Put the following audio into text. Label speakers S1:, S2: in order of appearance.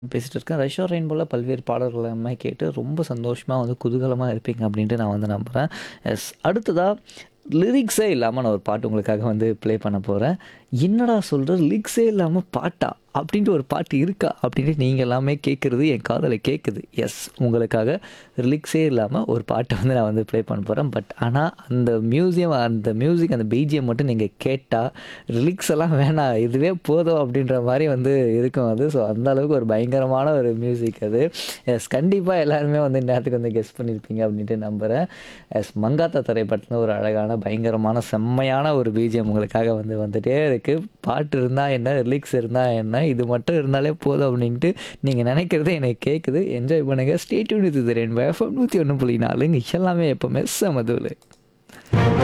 S1: பேசிட்டு இருக்கேன். ரஷ்யா ரெயின்போல பல்வேறு பாடல்கள் எல்லாமே கேட்டு ரொம்ப சந்தோஷமா வந்து குதூகலமா இருப்பீங்க அப்படின்ட்டு நான் வந்து நம்புறேன். எஸ் அடுத்ததா லிரிக்ஸே இல்லாம நான் ஒரு பாட்டு உங்களுக்காக வந்து ப்ளே பண்ண போறேன். "என்னடா சொல்ற லிரிக்ஸே இல்லாம பாட்டா?" அப்படின்ட்டு ஒரு பாட்டு இருக்கா? அப்படின்ட்டு நீங்க எல்லாமே கேட்கறது என் காதுல கேட்குது. எஸ் உங்களுக்காக லிரிக்ஸே இல்லாம ஒரு பாட்ட வந்து நான் வந்து ப்ளே பண்ண போறேன். பட் ஆனா அந்த மியூசியம் அந்த மியூசிக் அந்த பிஜிஎம் மட்டும் நீங்க கேட்டா, லிரிக்ஸ் எல்லாம் வேணாம் இதுவே போதும் அப்படின்ற மாரி வந்து இருக்கும் அது. ஸோ அந்த அளவுக்கு ஒரு பயங்கரமான ஒரு மியூசிக் அது. எஸ் கண்டிப்பா எல்லாருமே வந்து இந்நேரத்துக்கு வந்து கெஸ் பண்ணியிருப்பீங்க அப்படின்ட்டு நம்புறேன். எஸ் மங்காத்தா திரைப்படத்துல ஒரு அழகான, பயங்கரமான, செம்மையான ஒரு பிஜிஎம் உங்களுக்காக வந்து வந்துட்டே இருக்கு. பாட்டு இருந்தா என்ன? லிரிக்ஸ் இருந்தா என்ன? இது மட்டும் இருந்தாலே போதும் அப்படின்ட்டு நீங்க நினைக்கிறது எனக்கு கேட்குது. என்ஜாய் பண்ணுங்க. Stay tune with the rainbow FM 101.4 இங்க எல்லாமே எப்பவுமே செம தூளு.